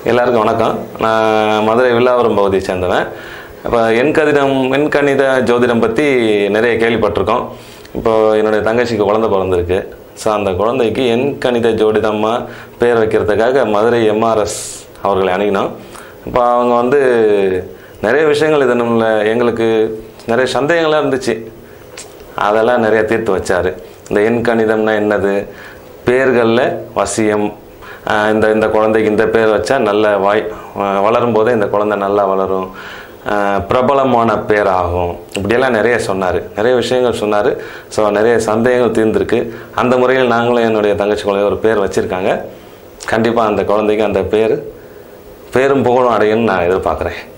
எல்லாருக்கும் வணக்கம் நான் மதுரை வில்லாவரம் பகுதியை சேர்ந்தவன் இப்போ எண் கதிடம் எண் கணித ஜோதிடம் பற்றி நிறைய கேள்விப்பட்டிருக்கோம் இப்போ என்னுடைய தங்கச்சிக்கு குழந்தை பிறந்திருக்கு ஸோ அந்த குழந்தைக்கு எண் கணித ஜோதிடமாக பேர் வைக்கிறதுக்காக மதுரை எம்ஆர்எஸ் அவர்களை அணுகினோம் இப்போ அவங்க வந்து நிறைய விஷயங்கள் இது நம்மள எங்களுக்கு நிறைய சந்தேகங்களாக இருந்துச்சு அதெல்லாம் நிறைய தீர்த்து வச்சார் இந்த எண் கணிதம்னா என்னது பேர்களில் வசியம் ஆஹ் இந்த இந்த குழந்தைக்கு இந்த பேர் வச்சா நல்ல வாய் ஆஹ் வளரும் போதே இந்த குழந்தை நல்லா வளரும் ஆஹ் பிரபலமான பேர் ஆகும் இப்படியெல்லாம் நிறைய சொன்னார் நிறைய விஷயங்கள் சொன்னார் ஸோ நிறைய சந்தேகங்கள் தீர்ந்திருக்கு அந்த முறையில் நாங்களும் என்னுடைய தங்கச்சி குழந்தை ஒரு பேர் வச்சுருக்காங்க கண்டிப்பாக அந்த குழந்தைக்கு அந்த பேர் பேரும் புகழும் அடையும்னு நான் எதிர்பார்க்குறேன்